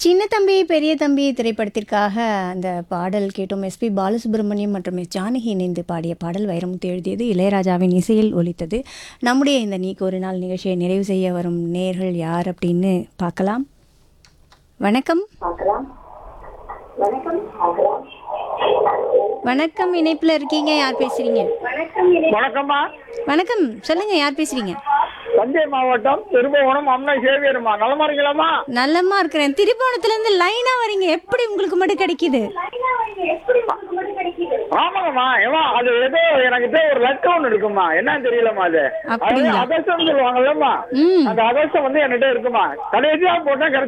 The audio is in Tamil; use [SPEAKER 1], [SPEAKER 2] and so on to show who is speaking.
[SPEAKER 1] சின்ன தம்பி பெரிய தம்பி திரைப்படத்திற்காக அந்த பாடல் கேட்டோம் எஸ்பி பாலசுப்ரமணியம் மற்றும் எஸ் ஜானகி இணைந்து பாடிய பாடல் வைரமுத்து எழுதியது இளையராஜாவின் இசையில் ஒலித்தது நம்முடைய இந்த நீக்கு ஒரு நாள் நிகழ்ச்சியை நிறைவு செய்ய வரும் நேர்கள் யார் அப்படின்னு பார்க்கலாம் வணக்கம் வணக்கம் இணைப்பில் இருக்கீங்க யார் பேசுறீங்க
[SPEAKER 2] வணக்கம்மா
[SPEAKER 1] வணக்கம் சொல்லுங்க யார் பேசுறீங்க
[SPEAKER 2] தஞ்சை மாவட்டம் திருபுவனம் அம்மா சேவியருமா நலமா இருக்கலாமா
[SPEAKER 1] நல்லமா இருக்கிறேன் திருப்போணத்துல இருந்து லைனா வரீங்க எப்படி உங்களுக்கு மட்டும் கிடைக்குது
[SPEAKER 2] ஆமாங்கம்மா ஏமா அது ஏதோ எனக்கு ஒரு லட்சம் ஒன்று இருக்குமா என்னன்னு தெரியலம்மா அது அது
[SPEAKER 1] அப்படிங்களா?
[SPEAKER 2] அதர்சம் சொல்லுவாங்கல்லம்மா
[SPEAKER 1] ம்
[SPEAKER 2] அந்த அதர்சம் வந்து என்கிட்ட இருக்குமா கடைசியா போட்டா கிடைச்சு